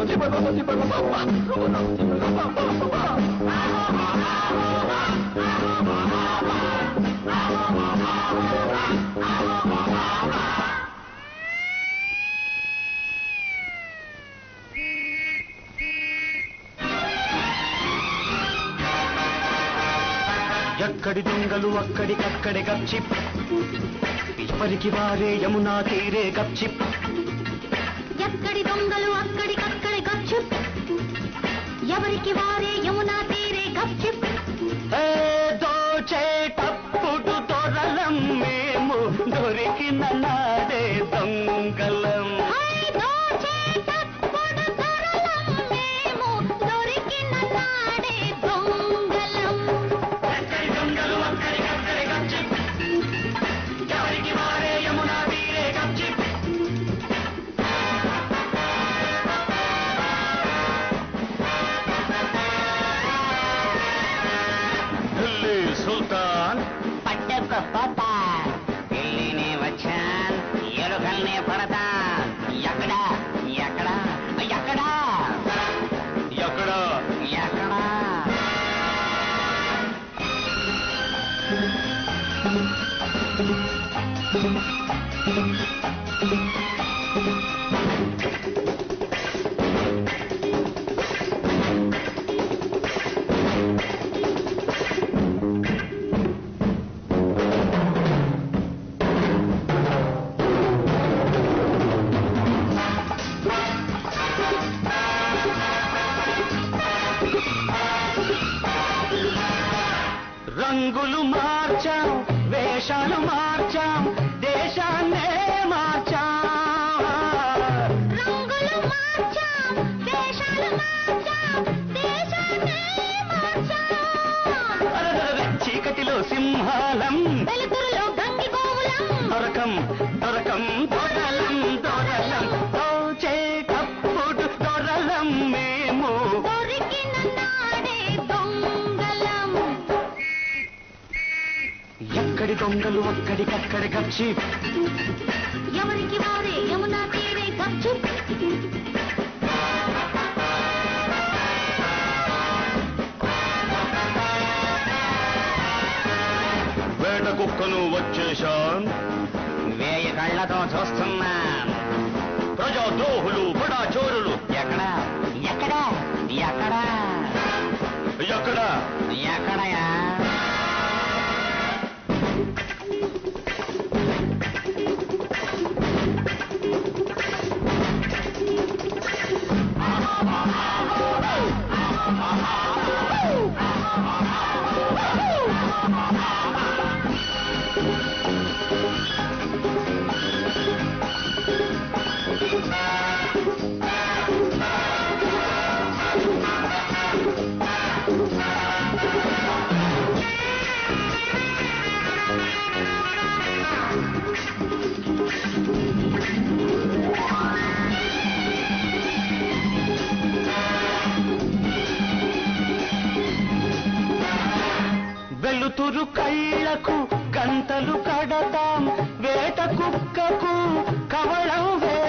ఎక్కడి దొంగలు అక్కడికక్కడే గప్చిప్ ఎవరికి వారే యమునా తీరే గప్చిప్ ఎక్కడి దొంగలు అక్కడికక్కడే గప్చుప్ ఎవరికి వారే యమునా తీరే గప్చుప్ ఏ దోచేటప్పుడు దొరలం మేము దొరికిన నాడే దొంగలం హై దోచేటప్పుడు దొరలం మేము దొరికిన నాడే దొంగలం ఎక్కడి దొంగలు అక్కడికక్కడే గప్చిప్ ఎవరికి వారే యమునా తీరే గప్చిప్ ఢిల్లీ సుల్తాన్ పట్టెకు పోతా ఢిల్లీని వచ్చాన్ ఎలుకల్ని పడతా ఎక్కడ ఎక్కడ ఎక్కడ ఎక్కడ ఎక్కడ రంగులు మార్చాం వేషాలు మార్చాం దేశాన్నే మార్చాం రంగులు మార్చాం వేషాలు మార్చాం దేశాన్నే మార్చాం అరరర చీకటిలో సింహాలం వెలుతురులో గంగి గోవులం దొరకం దొరకం దొరలం దొరలం దోచేటప్పుడు దొరలం మేము దొరికిన నాడే దొంగలం ఎక్కడి దొంగలు అక్కడికక్కడ గచ్చి ఎవరికి వారే యమునా తీరే గప్చుప్ వేట కుక్కను వచ్చేశాం వేయి కళ్ళతో చూస్తున్నాం ప్రజా ద్రోహులు బడా చోరులు ఎక్కడ ఎక్కడ ఎక్కడ ఎక్కడ ఎక్కడయా వెలుతురు కళ్ళకు గంటలు కడతాం వేట కుక్కకు కవళం వే